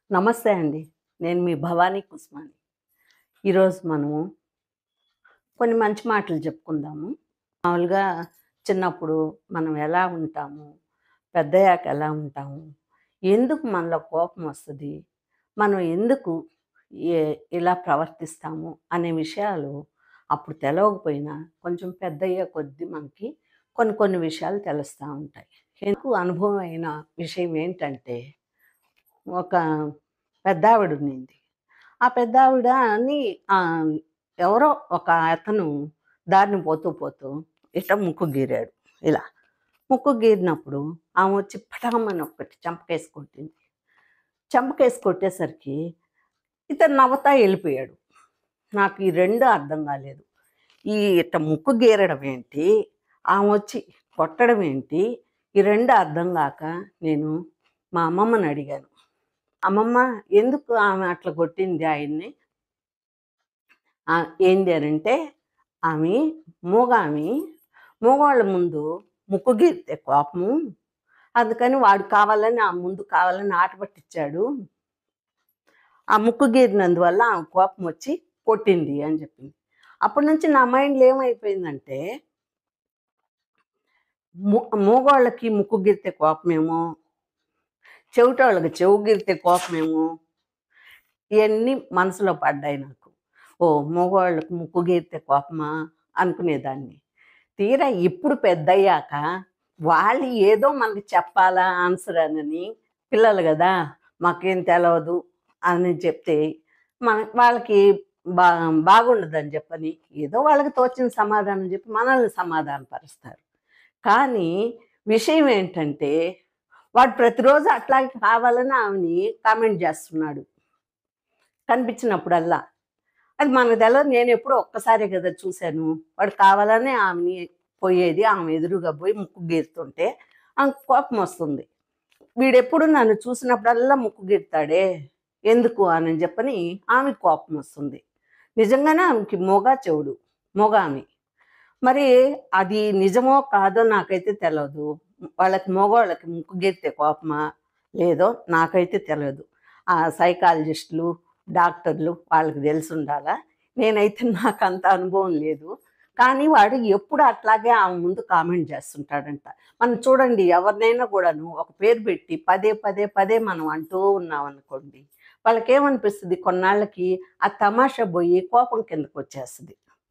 నమస్తే అండి నేను మీ భవానీ కుస్మాని ఈరోజు మనము కొన్ని మంచి మాటలు చెప్పుకుందాము మామూలుగా చిన్నప్పుడు మనం ఎలా ఉంటాము పెద్దయ్యాక ఎలా ఉంటాము ఎందుకు మనలో కోపం వస్తుంది మనం ఎందుకు ఏ- ఇలా ప్రవర్తిస్తాము అనే విషయాలు అప్పుడు తెలవకపోయినా కొంచెం పెద్దయ్యే కొద్దీ మనకి కొన్ని కొన్ని విషయాలు తెలుస్తూ ఉంటాయి ఎందుకు అనుభవం అయిన విషయం ఏంటంటే ఒక పెద్ద ఆవిడ ఉన్నింది ఆ పెద్ద ఆవిడని ఆ, ఎవరో ఒక అతను దారిని పోతూ పోతూ ఇట్లా ముక్కు గీరాడు ఇలా ముక్కు గీరినప్పుడు ఆమె వచ్చి పటామని ఒకటి చంపకేసి కొట్టింది చంపకేసి కొట్టేసరికి ఇతను నవ్వుతా వెళ్ళిపోయాడు నాకు ఈ రెండు అర్థం కాలేదు ఈ ఇట్ట ముక్కు గీరడం ఏంటి ఆమె వచ్చి కొట్టడం ఏంటి ఈ రెండు అర్థం కాక నేను మా అమ్మమ్మని అడిగాను అమ్మమ్మ ఎందుకు ఆమె అట్లా కొట్టింది ఆయన్ని ఆ, ఏంది అని అంటే ఆమె మూగామి మూగాళ్ళ ముందు ముక్కు గీరితే కోపము అందుకని వాడు కావాలని ఆ ముందు కావాలని ఆట పట్టించాడు ఆ ముక్కు గీరినందువల్ల ఆమె కోపం వచ్చి కొట్టింది అని చెప్పింది అప్పటి నుంచి నా మైండ్లో ఏమైపోయిందంటే ము- మూగోళ్ళకి ముక్కు గీరితే కోపమేమో చెవిటోళ్ళకి చెవు గీరితే కోపమేమో ఇవన్నీ మనసులో పడ్డాయి నాకు ఓ మగవాళ్ళకి ముక్కు గీరితే కోపమా అనుకునేదాన్ని తీరా ఇప్పుడు పెద్దయ్యాక వాళ్ళు ఏదో మనకి చెప్పాలా ఆన్సర్ అని పిల్లలు కదా మాకేం తెలియదు అని చెప్తే మన వాళ్ళకి బా బాగుండదని చెప్పని ఏదో వాళ్ళకి తోచిన సమాధానం చెప్పి మనల్ని సమాధానపరుస్తారు కానీ విషయం ఏంటంటే వాడు ప్రతిరోజు అట్లాగే కావాలని ఆమెని కామెంట్ చేస్తున్నాడు కనిపించినప్పుడల్లా అది మనకు తెలియదు నేను ఎప్పుడో ఒక్కసారే కదా చూశాను వాడు కావాలని ఆమెని పోయేది ఆమె ఎదురుగా పోయి ముక్కు గీరుతుంటే ఆమె కోపం వస్తుంది వీడెప్పుడు నన్ను చూసినప్పుడల్లా ముక్కు గీరుతాడే ఎందుకు అని చెప్పని ఆమె కోపం వస్తుంది నిజంగానే ఆమెకి మొగ చెవుడు మొగ ఆమె మరి అది నిజమో కాదో నాకైతే తెలియదు వాళ్ళకి మగవాళ్ళకి ముక్కు గీరితే కోపమా లేదో నాకైతే తెలియదు ఆ సైకాలజిస్టులు డాక్టర్లు వాళ్ళకి తెలిసి ఉండాలా నేనైతే నాకు అంత అనుభవం లేదు కానీ వాడు ఎప్పుడు అట్లాగే ఆమె ముందు కామెంట్ చేస్తుంటాడంట మనం చూడండి ఎవరినైనా కూడాను ఒక పేరు పెట్టి పదే పదే పదే మనం అంటూ ఉన్నాం అనుకోండి వాళ్ళకి ఏమనిపిస్తుంది కొన్నాళ్ళకి ఆ తమాషా పోయి కోపం కిందకు వచ్చేస్తుంది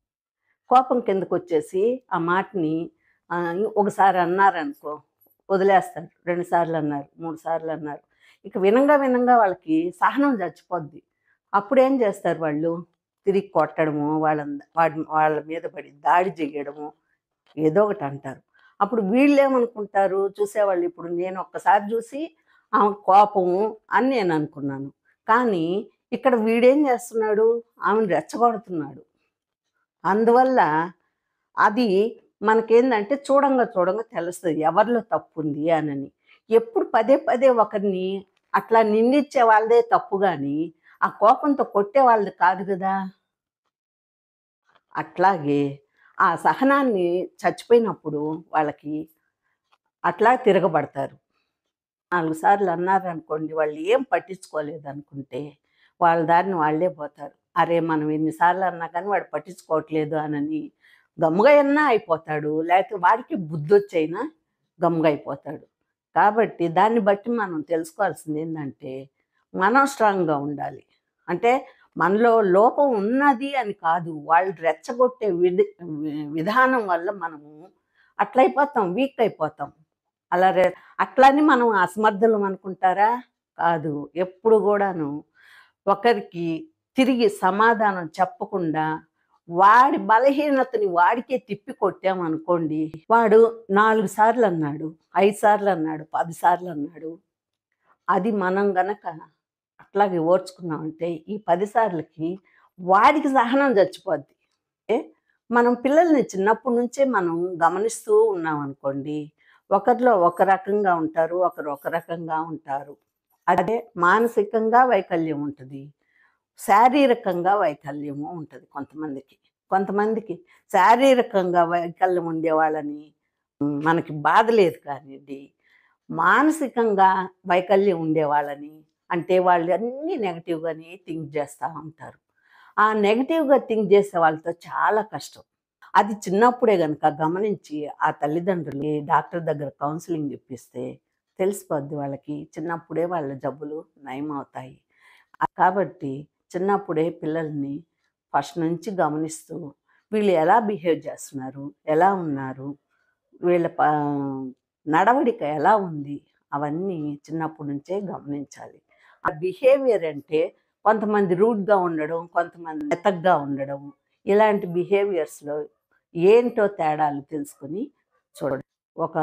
కోపం కిందకు వచ్చేసి ఆ మాటని ఆ, ఒకసారి అన్నారనుకో వదిలేస్తారు రెండు సార్లు అన్నారు మూడు సార్లు అన్నారు ఇక వినంగా వినంగా వాళ్ళకి సహనం చచ్చిపోద్ది అప్పుడు ఏం చేస్తారు వాళ్ళు తిరిగి కొట్టడము వాళ్ళ వాడి వాళ్ళ మీద పడి దాడి చేయడము ఏదో ఒకటి అంటారు అప్పుడు వీళ్ళు ఏమనుకుంటారు చూసేవాళ్ళు ఇప్పుడు నేను ఒక్కసారి చూసి ఆమె కోపము అని నేను అనుకున్నాను కానీ ఇక్కడ వీడేం చేస్తున్నాడు ఆమెను రెచ్చగొడుతున్నాడు అందువల్ల అది మనకేందంటే చూడంగా చూడంగా తెలుస్తుంది ఎవరిలో తప్పు ఉంది అనని ఎప్పుడు పదే పదే ఒకరిని అట్లా నిందించే వాళ్ళదే తప్పు కానీ ఆ కోపంతో కొట్టే వాళ్ళది కాదు కదా అట్లాగే ఆ సహనాన్ని చచ్చిపోయినప్పుడు వాళ్ళకి అట్లా తిరగబడతారు నాలుగు సార్లు అన్నారు అనుకోండి వాళ్ళు ఏం పట్టించుకోలేదు అనుకుంటే వాళ్ళ దారిని వాళ్ళే పోతారు అరే మనం ఎన్నిసార్లు అన్నా కానీ వాడు పట్టించుకోవట్లేదు అనని గమ్ముగా అయినా అయిపోతాడు లేకపోతే వాడికి బుద్ధి వచ్చైనా గమ్ముగా అయిపోతాడు కాబట్టి దాన్ని బట్టి మనం తెలుసుకోవాల్సింది ఏంటంటే మనం స్ట్రాంగ్గా ఉండాలి అంటే మనలో లోపం ఉన్నది అని కాదు వాళ్ళు రెచ్చగొట్టే విధి విధానం వల్ల మనము అట్లయిపోతాం వీక్ అయిపోతాం అలా రె అట్లని మనం అసమర్థులం అనుకుంటారా కాదు ఎప్పుడు కూడాను ఒకరికి తిరిగి సమాధానం చెప్పకుండా వాడి బలహీనతని వాడికే తిప్పి కొట్టామనుకోండి వాడు నాలుగు సార్లు అన్నాడు ఐదు సార్లు అన్నాడు పది సార్లు అన్నాడు అది మనం గనక అట్లాగే ఓర్చుకున్నామంటే ఈ పది సార్లకి వాడికి సహనం చచ్చిపోద్ది ఏ? మనం పిల్లల్ని చిన్నప్పటి నుంచే మనం గమనిస్తూ ఉన్నాం అనుకోండి ఒకరిలో ఒక రకంగా ఉంటారు ఒకరు ఒక రకంగా ఉంటారు అదే మానసికంగా వైకల్యం ఉంటుంది శారీరకంగా వైకల్యము ఉంటుంది కొంతమందికి కొంతమందికి శారీరకంగా వైకల్యం ఉండే వాళ్ళని ఉమ్, మనకి బాధ లేదు కానివ్వండి మానసికంగా వైకల్యం ఉండే వాళ్ళని అంటే వాళ్ళు అన్నీ నెగటివ్గానే థింక్ చేస్తూ ఉంటారు ఆ నెగటివ్గా థింక్ చేసే వాళ్ళతో చాలా కష్టం అది చిన్నప్పుడే కనుక గమనించి ఆ తల్లిదండ్రులు డాక్టర్ దగ్గర కౌన్సిలింగ్ ఇప్పిస్తే తెలిసిపోద్ది వాళ్ళకి చిన్నప్పుడే వాళ్ళ జబ్బులు నయం అవుతాయి ఆ- కాబట్టి చిన్నప్పుడే పిల్లల్ని ఫస్ట్ నుంచి గమనిస్తూ వీళ్ళు ఎలా బిహేవ్ చేస్తున్నారు ఎలా ఉన్నారు వీళ్ళ ప నడవడిక ఎలా ఉంది అవన్నీ చిన్నప్పటి నుంచే గమనించాలి ఆ బిహేవియర్ అంటే కొంతమంది రూడ్గా ఉండడం కొంతమంది మెతగ్గా ఉండడం ఇలాంటి బిహేవియర్స్లో ఏంటో తేడాలు తెలుసుకుని చూడండి ఒక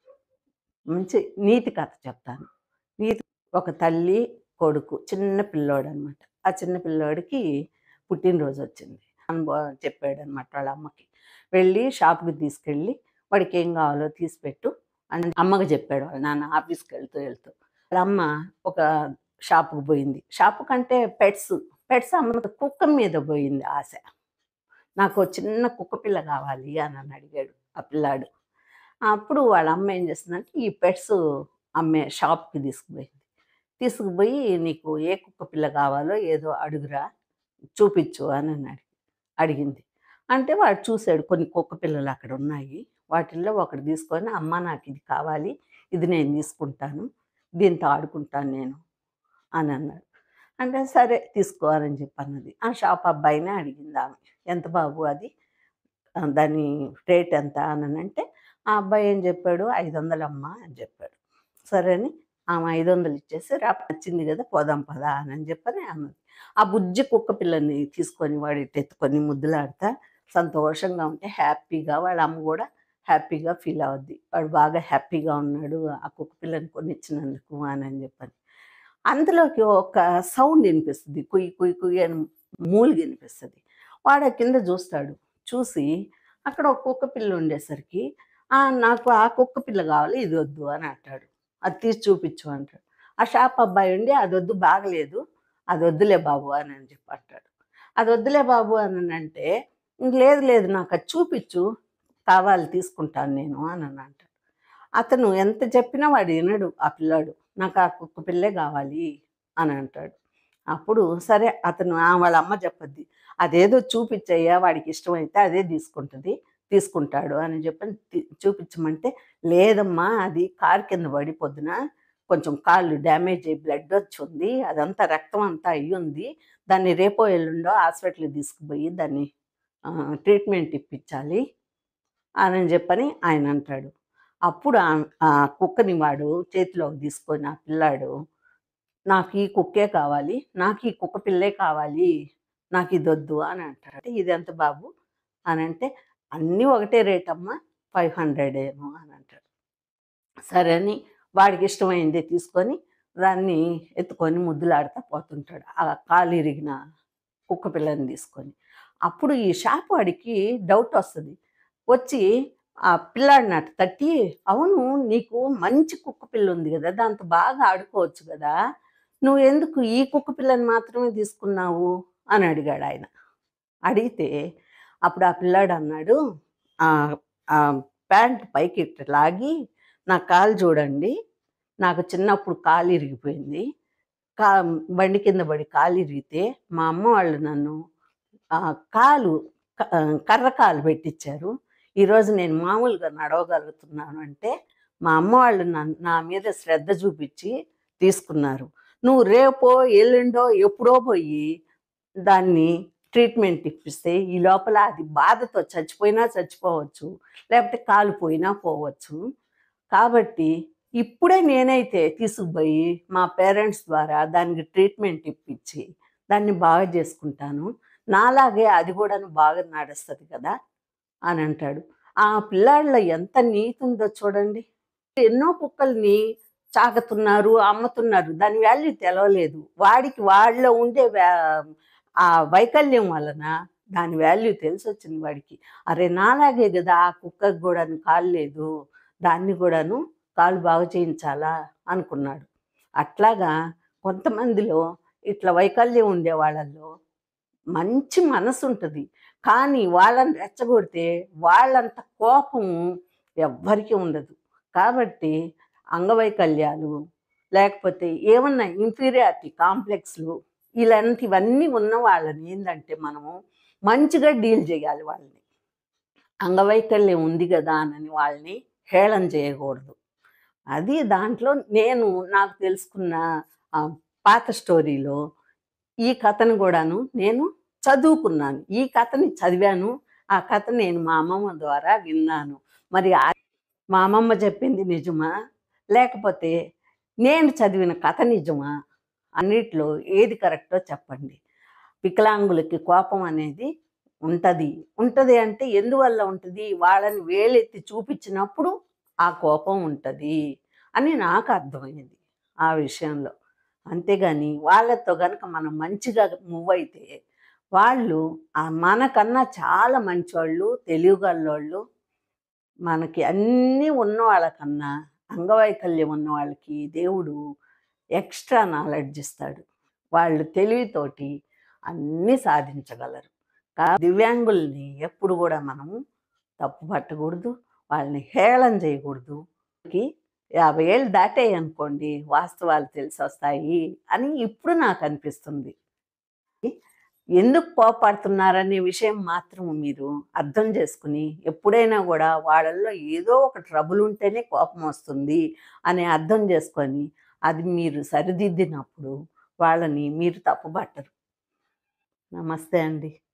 మంచి నీతి కథ చెప్తాను నీతి ఒక తల్లి కొడుకు చిన్న పిల్లోడు అనమాట ఆ చిన్న పిల్లోడికి పుట్టినరోజు వచ్చింది అనుభవం చెప్పాడు అనమాట వాళ్ళ అమ్మకి వెళ్ళి షాప్కి తీసుకెళ్ళి వాడికి ఏం కావాలో తీసిపెట్టు అని అమ్మకి చెప్పాడు వాళ్ళ నాన్న ఆఫీస్కి వెళ్తూ వెళ్తూ వాళ్ళ అమ్మ ఒక షాపుకి పోయింది షాపు కంటే పెట్స్ పెట్స్ అమ్మ కుక్క మీద పోయింది ఆశ నాకు ఓ చిన్న కుక్క పిల్ల కావాలి అని నన్ను అడిగాడు ఆ పిల్లాడు అప్పుడు వాళ్ళ అమ్మ ఏం చేస్తుందంటే ఈ పెట్స్ అమ్మే షాప్కి తీసుకుపోయింది తీసుకుపోయి నీకు ఏ కుక్క పిల్ల కావాలో ఏదో అడుగురా చూపించు అని అన్నాడు అడిగింది అంటే వాడు చూశాడు కొన్ని కుక్క పిల్లలు అక్కడ ఉన్నాయి వాటిల్లో ఒకటి తీసుకొని అమ్మ నాకు ఇది కావాలి ఇది నేను తీసుకుంటాను దీంతో ఆడుకుంటాను నేను అని అన్నాడు అంటే సరే తీసుకో అని చెప్పి అన్నది ఆ షాప్ అబ్బాయినే అడిగింది ఆమె ఎంత బాబు అది ఆ, దాని రేట్ ఎంత అని అంటే ఆ అబ్బాయి ఏం చెప్పాడు ఐదు వందలు అమ్మా అని చెప్పాడు సరే అని ఆమె ఐదు వందలు ఇచ్చేసి రా నచ్చింది కదా పోదాం పదా అని చెప్పని అన్నది ఆ బుజ్జి కుక్క పిల్లని తీసుకొని వాడి ఎత్తుకొని ముద్దులాడతా సంతోషంగా ఉంటే హ్యాపీగా వాళ్ళ అమ్మ కూడా హ్యాపీగా ఫీల్ అవుద్ది వాడు బాగా హ్యాపీగా ఉన్నాడు ఆ కుక్క పిల్లని కొనిచ్చినందుకు అని అని చెప్పని అందులోకి ఒక సౌండ్ వినిపిస్తుంది కుయ్యి కుయ్యి కుయ్యి అని మూలిగి వినిపిస్తుంది వాడు ఆ కింద చూస్తాడు చూసి అక్కడ ఒక కుక్క పిల్ల ఉండేసరికి "ఆ, నాకు ఆ కుక్క పిల్ల కావాలి ఇది వద్దు అని అంటాడు అది తీసి చూపించు అంటాడు ఆ షాప్ అబ్బాయి ఉండి అది వద్దు బాగలేదు అది వద్దులే బాబు అని అని చెప్పి అంటాడు అది వద్దులే బాబు అని అంటే "ఇంక లేదు లేదు నాకు అది చూపించు కావాలి తీసుకుంటాను నేను అని అని అంటాడు అతను ఎంత చెప్పినా వాడు వినడు ఆ పిల్లాడు నాకు ఆ కుక్క పిల్లే కావాలి అని అంటాడు అప్పుడు సరే అతను "ఆ, వాళ్ళ అమ్మ చెప్పద్ది అదేదో చూపించయ్యా వాడికి ఇష్టమైతే అదే తీసుకుంటుంది తీసుకుంటాడు అని చెప్పని తీ- చూపించమంటే లేదమ్మా అది కారు కింద పడి పొద్దున కొంచెం కాళ్ళు డ్యామేజ్ అయ్యి బ్లడ్ వచ్చి ఉంది అదంతా రక్తం అంతా అయ్యి ఉంది దాన్ని రేపో ఎల్లుండో హాస్పిటల్కి తీసుకుపోయి దాన్ని ఆ, ట్రీట్మెంట్ ఇప్పించాలి అని చెప్పని ఆయన అంటాడు అప్పుడు ఆ- ఆ కుక్కని వాడు చేతిలోకి తీసుకొని ఆ పిల్లాడు నాకు ఈ కుక్కే కావాలి నాకు ఈ కుక్క పిల్లే కావాలి నాకు ఇది వద్దు అని అంటాడు అంటే ఇది ఎంత బాబు అని అంటే అన్నీ ఒకటే రేట్ అమ్మా ఫైవ్ హండ్రెడ్ ఏమో అని అంటాడు సరే అని వాడికి ఇష్టమైంది తీసుకొని దాన్ని ఎత్తుకొని ముద్దులాడుతూ పోతుంటాడు ఆ కాలు ఇరిగిన కుక్క పిల్లని తీసుకొని అప్పుడు ఈ షాప్ వాడికి డౌట్ వస్తుంది వచ్చి ఆ పిల్లాడిని అటు తట్టి అవును నీకు మంచి కుక్క పిల్ల ఉంది కదా దాంతో బాగా ఆడుకోవచ్చు కదా నువ్వు ఎందుకు ఈ కుక్క పిల్లని మాత్రమే తీసుకున్నావు అని అడిగాడు ఆయన అడిగితే అప్పుడు ఆ పిల్లాడు అన్నాడు "ఆ, ఆ ప్యాంట్ పైకి ఇట్ట లాగి నా కాలు చూడండి నాకు చిన్నప్పుడు కాలు ఇరిగిపోయింది కా బండి కింద పడి కాలు ఇరిగితే మా అమ్మ వాళ్ళు నన్ను ఆ, కాలు క- ఆ, కర్ర కాలు పెట్టించారు ఈరోజు నేను మామూలుగా నడవగలుగుతున్నాను అంటే మా అమ్మ వాళ్ళు నన్ను నా మీద శ్రద్ధ చూపించి తీసుకున్నారు నువ్వు రేపో ఎల్లుండో ఎప్పుడో పోయి దాన్ని ట్రీట్మెంట్ ఇప్పిస్తే ఈ లోపల అది బాధతో చచ్చిపోయినా చచ్చిపోవచ్చు లేకపోతే కాలిపోయినా పోవచ్చు కాబట్టి ఇప్పుడే నేనైతే తీసుకుపోయి మా పేరెంట్స్ ద్వారా దానికి ట్రీట్మెంట్ ఇప్పించి దాన్ని బాగా చేసుకుంటాను నాలాగే అది కూడా బాగా నడుస్తుంది కదా అని అంటాడు ఆ పిల్లాడిలో ఎంత నీతి ఉందో చూడండి ఎన్నో కుక్కల్ని చాకుతున్నారు అమ్ముతున్నారు దాని వాల్యూ తెలవలేదు వాడికి వాళ్ళలో ఉండే వ్యా- ఆ వైకల్యం వలన దాని వాల్యూ తెలిసి వచ్చింది వాడికి అరే నాలాగే కదా ఆ కుక్కకు కూడా కాలు లేదు దాన్ని కూడాను కాలు బాగు చేయించాలా అనుకున్నాడు అట్లాగా కొంతమందిలో ఇట్లా వైకల్యం ఉండే వాళ్ళల్లో మంచి మనసు ఉంటుంది కానీ వాళ్ళని రెచ్చగొడితే వాళ్ళంత కోపం ఎవ్వరికీ ఉండదు కాబట్టి అంగవైకల్యాలు లేకపోతే ఏమన్నా ఇన్ఫీరియారిటీ కాంప్లెక్స్లు ఇలాంటివన్నీ ఉన్న వాళ్ళని ఏంటంటే మనము మంచిగా డీల్ చేయాలి వాళ్ళని అంగవైకల్యం ఉంది కదా అని వాళ్ళని హేళన చేయకూడదు అది దాంట్లో నేను నాకు తెలుసుకున్న ఆ, పాత స్టోరీలో ఈ కథను కూడాను నేను చదువుకున్నాను ఈ కథని చదివాను ఆ కథ నేను మా అమ్మమ్మ ద్వారా విన్నాను మరి ఆ- మా అమ్మమ్మ చెప్పింది నిజమా లేకపోతే నేను చదివిన కథ నిజమా అన్నిట్లో ఏది కరెక్టో చెప్పండి వికలాంగులకి కోపం అనేది ఉంటుంది ఉంటుంది అంటే ఎందువల్ల ఉంటుంది వాళ్ళని వేలెత్తి చూపించినప్పుడు ఆ కోపం ఉంటుంది అని నాకు అర్థమైంది ఆ విషయంలో అంతేగాని వాళ్ళతో కనుక మనం మంచిగా మూవ్ అయితే వాళ్ళు ఆ మనకన్నా చాలా మంచివాళ్ళు తెలివిగల్లోళ్ళు మనకి అన్నీ ఉన్న వాళ్ళకన్నా అంగవైకల్యం ఉన్న వాళ్ళకి దేవుడు ఎక్స్ట్రా నాలెడ్జ్ ఇస్తాడు వాళ్ళు తెలివితోటి అన్నీ సాధించగలరు కా దివ్యాంగుల్ని ఎప్పుడు కూడా మనము తప్పు పట్టకూడదు వాళ్ళని హేళన చేయకూడదు కి యాభై ఏళ్ళు దాటాయి అనుకోండి వాస్తవాలు తెలిసి వస్తాయి అని ఇప్పుడు నాకు అనిపిస్తుంది ఎందుకు కోపాడుతున్నారనే విషయం మాత్రం మీరు అర్థం చేసుకుని ఎప్పుడైనా కూడా వాళ్ళల్లో ఏదో ఒక ట్రబుల్ ఉంటేనే కోపం వస్తుంది అని అర్థం చేసుకొని అది మీరు సరిదిద్దినప్పుడు వాళ్ళని మీరు తప్పుపట్టరు నమస్తే అండి